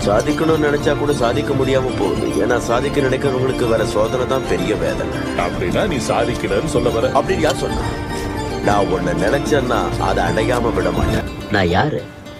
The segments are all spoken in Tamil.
சாதிக்கணும்னு நினைச்சா கூட சாதிக்க முடியாம போகுது ஏன்னா சாதிக்க நினைக்கிறவங்களுக்கு வர சோதனை தான் பெரிய வேதனை அப்படின்னா நீ சாதிக்கலன்னு சொல்ல வர அப்படின்னு யார் சொன்னா நான் ஒண்ணு நினைச்சேன்னா அதை அடையாம விட மாட்டேன் நான் யாரு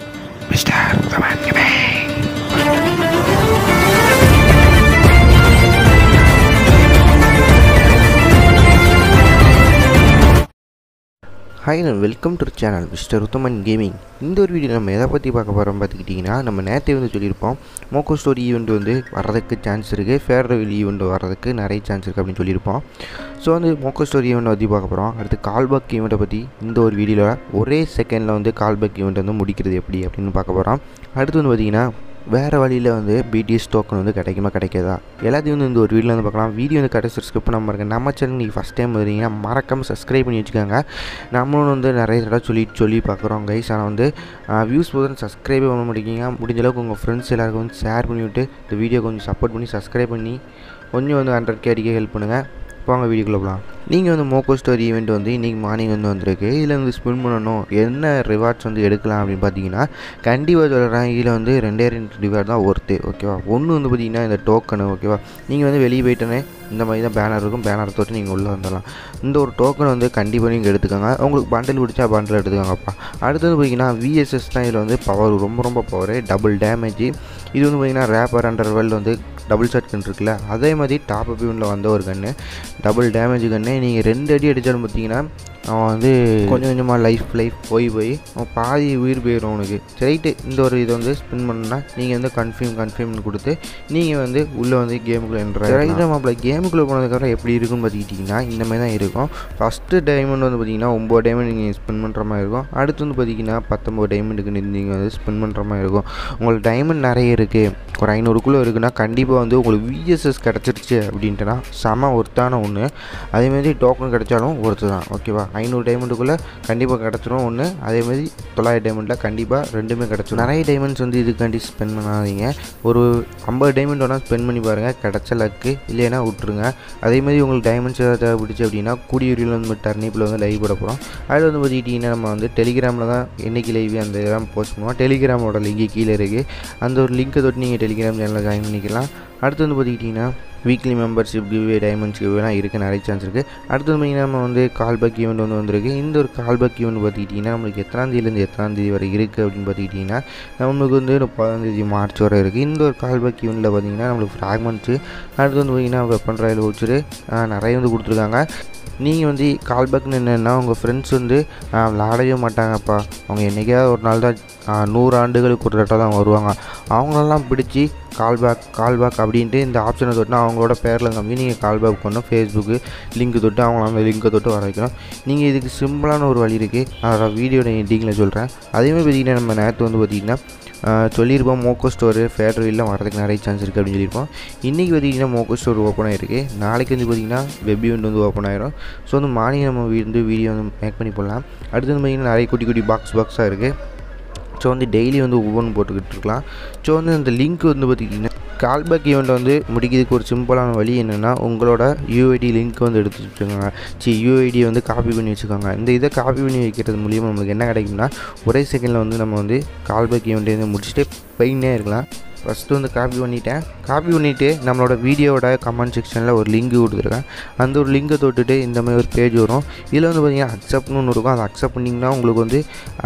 ஹாய் நான் welcome to channel mister Uthaman gaming இந்த ஒரு வீடியோ நம்ம எதை பற்றி பார்க்க போகிறோம் பார்த்துக்கிட்டிங்கன்னா நம்ம நேற்றே வந்து சொல்லியிருப்போம் மோக்கோ ஸ்டோரி ஈவெண்ட் வந்து வர்றதுக்கு சான்ஸ் இருக்குது ஃபேர்வெல் ஈவெண்ட் வர்றதுக்கு நிறைய சான்ஸ் இருக்குது அப்படின்னு சொல்லியிருப்போம் ஸோ வந்து மோக்கோ ஸ்டோரி ஈவெண்ட் பற்றி பார்க்க போகிறோம் அடுத்து கால்பேக் ஈவெண்ட்டை பற்றி இந்த ஒரு வீடியோவில் ஒரே செகண்டில் வந்து கால்பேக் ஈவெண்ட் வந்து முடிக்கிறது எப்படி அப்படின்னு பார்க்க போகிறோம் அடுத்து வந்து பார்த்திங்கன்னா வேறு வழியில் வந்து பிடிஎஸ் டோக்கன் வந்து கிடைக்குமா கிடைக்காதா எல்லாத்தையும் வந்து இந்த ஒரு வீடியோ வந்து பார்க்கலாம் வீடியோ வந்து கடைசி ஸ்கிப் பண்ணாமல் இருக்க நம்ம சேனல் நீங்கள் ஃபஸ்ட் டைம் வருவீங்கன்னா மறக்காமல் சப்ஸ்கிரைப் பண்ணி வச்சுக்கோங்க நம்மளும் வந்து நிறைய தடவை சொல்லி சொல்லி பார்க்குறோம் கைஸ் ஆனால் வந்து வியூஸ் போதும் சப்ஸ்கிரைபே பண்ண மாட்டேங்கிங்க முடிஞ்ச அளவுக்கு உங்கள் ஃப்ரெண்ட்ஸ் எல்லாருக்கும் வந்து ஷேர் பண்ணி விட்டு இந்த வீடியோ கொஞ்சம் சப்போர்ட் பண்ணி சப்ஸ்கிரைப் பண்ணி கொஞ்சம் வந்து ஹண்ட்ரட் கே அடிக்க ஹெல்ப் பண்ணுங்கள் வாங்க வீடியோக்குள்ளே போகலாம் நீங்கள் வந்து மோக்கோ ஸ்டோரி ஈவெண்ட் வந்து இன்றைக்கி மார்னிங் வந்து வந்திருக்கு இதில் வந்து ஸ்பின் பண்ணணும் என்ன ரிவார்ட்ஸ் வந்து எடுக்கலாம் அப்படின்னு பார்த்தீங்கன்னா கண்டிப்பாக சொல்கிறேன் இதில் வந்து ரெண்டே ரெண்டு ரிவார்ட் தான் ஒர்த்து ஓகேவா ஒன்று வந்து பார்த்தீங்கன்னா இந்த டோக்கனு ஓகேவா நீங்கள் வந்து வெளியே போயிட்டோன்னே இந்த மாதிரி தான் பேனர் இருக்கும் பேனர் தொட்டு நீங்கள் உள்ளே வந்துடலாம் இந்த ஒரு டோக்கன் வந்து கண்டிப்பாக நீங்கள் எடுத்துக்கோங்க உங்களுக்கு பண்டில் பிடிச்சா பண்டில் எடுத்துக்கோங்கப்பா அடுத்தது பார்த்தீங்கன்னா விஎஸ்எஸ் தான் இதில் வந்து பவர் ரொம்ப ரொம்ப பவர் டபுள் டேமேஜ் இது வந்து பார்த்தீங்கன்னா ரேப்பர் அண்டர் வேர்ல்டு வந்து டபுள் ஷாட் கன் இருக்குல்ல அதே மாதிரி டாப் அப் யூனில் வந்த ஒரு கன்று டபுள் டேமேஜ் கன்று நீங்கள் ரெண்டு அடி அடித்தாலும் பார்த்தீங்கன்னா அவன் வந்து கொஞ்சம் கொஞ்சமாக லைஃப் லைஃப் போய் போய் அவன் பாதி உயிர் போயிடும் அவனுக்கு ரைட்டு இந்த ஒரு இதை வந்து ஸ்பின் பண்ணால் நீங்கள் வந்து கன்ஃபியூம் கன்ஃபியூம்னு கொடுத்து நீங்கள் வந்து உள்ளே வந்து கேமுக்குள்ளே என்ட்ரு ரைட்டு மாப்பிள்ள கேமுக்குள்ளே போனதுக்கப்புறம் எப்படி இருக்குன்னு பார்த்துக்கிட்டிங்கன்னா இந்த மாதிரி தான் இருக்கும் ஃபஸ்ட்டு டைமண்ட் வந்து பார்த்தீங்கன்னா ஒம்பது டைமண்ட் நீங்கள் ஸ்பின் பண்ணுற மாதிரி இருக்கும் அடுத்து வந்து பார்த்தீங்கன்னா பத்தொம்பது டைமண்டுக்கு நீங்கள் வந்து ஸ்பின் பண்ணுற மாதிரி இருக்கும் உங்களுக்கு டைமண்ட் நிறைய இருக்குது ஒரு ஐநூறுக்குள்ளே இருக்குன்னா கண்டிப்பாக வந்து உங்களுக்கு விஎஸ்எஸ் கிடச்சிருச்சு அப்படின்ட்டுனா செம ஒர்த்தான ஒன்று அதேமாதிரி டோக்கன் கிடைச்சாலும் ஒருத்து தான் ஓகேவா ஐநூறு டைமண்டுக்குள்ளே கண்டிப்பாக கிடச்சிரும் ஒன்று அதேமாதிரி தொள்ளாயிரம் டைமண்டில் கண்டிப்பாக ரெண்டுமே கிடச்சிரும் நிறைய டைமண்ட்ஸ் வந்து இதுக்காண்டி ஸ்பெண்ட் பண்ணாதீங்க ஒரு ஐம்பது டைமண்ட் வேணால் ஸ்பெண்ட் பண்ணி பாருங்கள் கிடச்ச லக்கு இல்லைன்னா விட்ருங்க அதேமாதிரி உங்களுக்கு டைமண்ட்ஸ் ஏதாவது தேவைப்பிடிச்சு அப்படின்னா கூடியூரியில் வந்து டர்னிப்பில் வந்து லைவ் போட போகிறோம் அதில் வந்து பார்த்துக்கிட்டிங்கன்னா நம்ம வந்து டெலிகிராமில் தான் என்னைக்கு லைவ் அந்த இதெல்லாம் போஸ்ட் பண்ணுவோம் டெலிகிராமோட லிங்க் கீழே இருக்குது அந்த ஒரு லிங்க்கை தொட்டு நீங்கள் டெலிகிராம் சேனலில் ஜாயின் பண்ணிக்கலாம் அடுத்து வந்து பார்த்துக்கிட்டிங்கன்னா வீக்லி மெம்பர்ஷிப் கிவ்வே டைமண்ட்ஸ் கிவ்வேலாம் இருக்குது நிறைய சான்ஸ் இருக்குது அடுத்து வந்து பார்த்தீங்கன்னா நம்ம வந்து கால்பேக் ஈவெண்ட் வந்து வந்திருக்கு இந்த ஒரு கால்பேக் ஈவெண்ட் பார்த்துக்கிட்டிங்கன்னா நம்மளுக்கு எத்தனாம் தேதியிலேருந்து எத்தனாம் தேதி வரை இருக்குது அப்படின்னு பார்த்துக்கிட்டிங்கன்னா நம்மளுக்கு வந்து முப்பதாம் தேதி மார்ச் வரை இருக்குது இந்த ஒரு கால்பேக் ஈவெண்ட்டில் பார்த்தீங்கன்னா நம்மளுக்கு ஃப்ராக்மெண்ட்ஸு அடுத்து வந்து பார்த்தீங்கன்னா வெப்பன் ராயல் வச்சுரு நிறைய வந்து கொடுத்துருக்காங்க நீங்கள் வந்து கால்பேக்னு என்னென்னா உங்கள் ஃப்ரெண்ட்ஸ் வந்து விளாடவே மாட்டாங்கப்பா அவங்க என்றைக்காவது ஒரு நாள் தான் நூறு ஆண்டுகளுக்கு ஒரு தட்டை தான் வருவாங்க அவங்களெல்லாம் பிடிச்சி கால்பேக் கால்பேக் அப்படின்ட்டு இந்த ஆப்ஷனை தொட்டு அவங்களோட பேரில் நம்பி நீங்கள் கால்பேக் பண்ணணும் ஃபேஸ்புக்கு லிங்க் தொட்டு அவங்கள அந்த லிங்கை தொட்டு வர வைக்கணும் நீங்கள் இதுக்கு சிம்பிளான ஒரு வழி இருக்குது அதோட வீடியோட எண்டிங்கில் சொல்கிறேன் அதேமாதிரி பார்த்திங்கன்னா நம்ம நேரத்து வந்து பார்த்திங்கன்னா சொல்லியிருப்போம் மோக்கோ ஸ்டோரு ஃபேட்ரிலாம் வரதுக்கு நிறைய சான்ஸ் இருக்குது அப்படின்னு சொல்லியிருப்போம் இன்றைக்கி பார்த்திங்கன்னா மோக்கோ ஸ்டோர் ஓப்பன் ஆகிருக்கு நாளைக்கு வந்து பார்த்திங்கன்னா வெப் ஈவெண்ட் வந்து ஓப்பன் ஆயிரும் ஸோ வந்து மார்னிங் நம்ம வந்து வீடியோ வந்து மேக் பண்ணி போடலாம் அடுத்து வந்து பார்த்திங்கன்னா நிறைய குட்டி குட்டி பாக்ஸ் பாக்ஸாக இருக்குது ஸோ வந்து டெய்லி வந்து ஒவ்வொன்று போட்டுக்கிட்டு இருக்கலாம் ஸோ வந்து அந்த லிங்க் வந்து பார்த்திங்கன்னா கால்பேக் ஈவெண்ட் வந்து முடிக்கிறதுக்கு ஒரு சிம்பிளான வழி என்னென்னா உங்களோட யூஐடி லிங்க் வந்து எடுத்து வச்சுக்கோங்க சி யூஐடி வந்து காப்பி பண்ணி வச்சுக்கோங்க இந்த இதை காப்பி பண்ணி வைக்கிறது மூலியமாக நம்மளுக்கு என்ன கிடைக்கும்னா ஒரே செகண்டில் வந்து நம்ம வந்து கால்பேக் ஈவெண்ட்டை வந்து முடிச்சுட்டு போயின்னே இருக்கலாம் ஃபஸ்ட்டு வந்து காப்பி பண்ணிட்டேன் காப்பி பண்ணிவிட்டு நம்மளோட வீடியோவோட கமெண்ட் செக்ஷனில் ஒரு லிங்க் கொடுத்துருக்கேன் அந்த ஒரு லிங்கை தொட்டுட்டு இந்த மாதிரி ஒரு பேஜ் வரும் இதில் வந்து பார்த்திங்கன்னா அக்செப்ட்னு ஒன்று இருக்கும் அதை அக்செப்ட் பண்ணிங்கன்னா உங்களுக்கு வந்து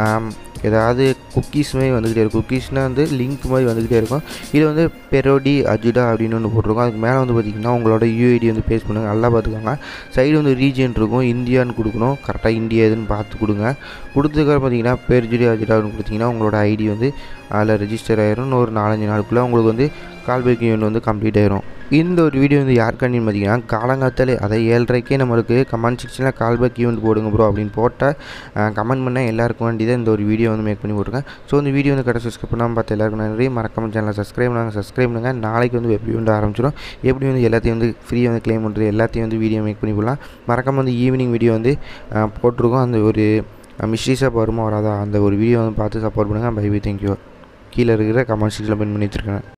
ஏதாவது குக்கீஸ் மாதிரி வந்துக்கிட்டே இருக்கும் குக்கீஸ்னால் வந்து லிங்க் மாதிரி வந்துக்கிட்டே இருக்கும் இது வந்து பெரோடி அஜிடா அப்படின்னு ஒன்று போட்டிருக்கோம் அதுக்கு மேலே வந்து பார்த்திங்கன்னா உங்களோட யூஐடி வந்து பேஸ் பண்ணுங்கள் நல்லா பார்த்துக்கோங்க சைடு வந்து ரீஜியன் இருக்கும் இந்தியான்னு கொடுக்கணும் கரெக்டாக இந்தியா எதுன்னு பார்த்து கொடுங்க கொடுத்ததுக்கப்புறம் பார்த்தீங்கன்னா பெர்ஜிடி அஜிடான்னு கொடுத்தீங்கன்னா உங்களோட ஐடி வந்து அதில் ரெஜிஸ்டர் ஆயிரும் ஒரு நாலஞ்சு நாளுக்குள்ளே உங்களுக்கு வந்து கால்பேக் ஈவெண்ட் வந்து கம்ப்ளீட் ஆயிரும் இந்த ஒரு வீடியோ வந்து யாருக்காண்டின்னு பார்த்தீங்கன்னா காலங்காத்தாலே அதை ஏழரைக்கே நம்மளுக்கு கமெண்ட் செக்ஷனில் கால்பேக் ஈவெண்ட் போடுங்க ப்ரோ அப்படின்னு போட்டால் கமெண்ட் பண்ண எல்லாருக்கும் வேண்டி தான் இந்த ஒரு வீடியோ வந்து மேக் பண்ணி போட்டிருக்கேன் ஸோ இந்த வீடியோ வந்து கடை சப்ஸ்கிரைப் பண்ணாமல் பார்த்து எல்லாருக்கும் நன்றி மறக்காம சேனலை சப்ஸ்கிரைப் பண்ணாங்க சப்ஸ்கிரைப் பண்ணுங்கள் நாளைக்கு வந்து வெப் ஈவெண்ட் ஆரம்பிச்சிடும் எப்படி வந்து எல்லாத்தையும் வந்து ஃப்ரீயாக வந்து க்ளைம் பண்ணுறது எல்லாத்தையும் வந்து வீடியோ மேக் பண்ணி போடலாம் மறக்காம வந்து ஈவினிங் வீடியோ வந்து போட்டிருக்கோம் அந்த ஒரு மிஸ்டீஸாக வருமா வராதா அந்த ஒரு வீடியோ வந்து பார்த்து சப்போர்ட் பண்ணுங்கள் பை பை தேங்க்யூ கீழே இருக்கிற கமெண்ட் செக்ஷனில் பின் பண்ணி வச்சுருக்கேன்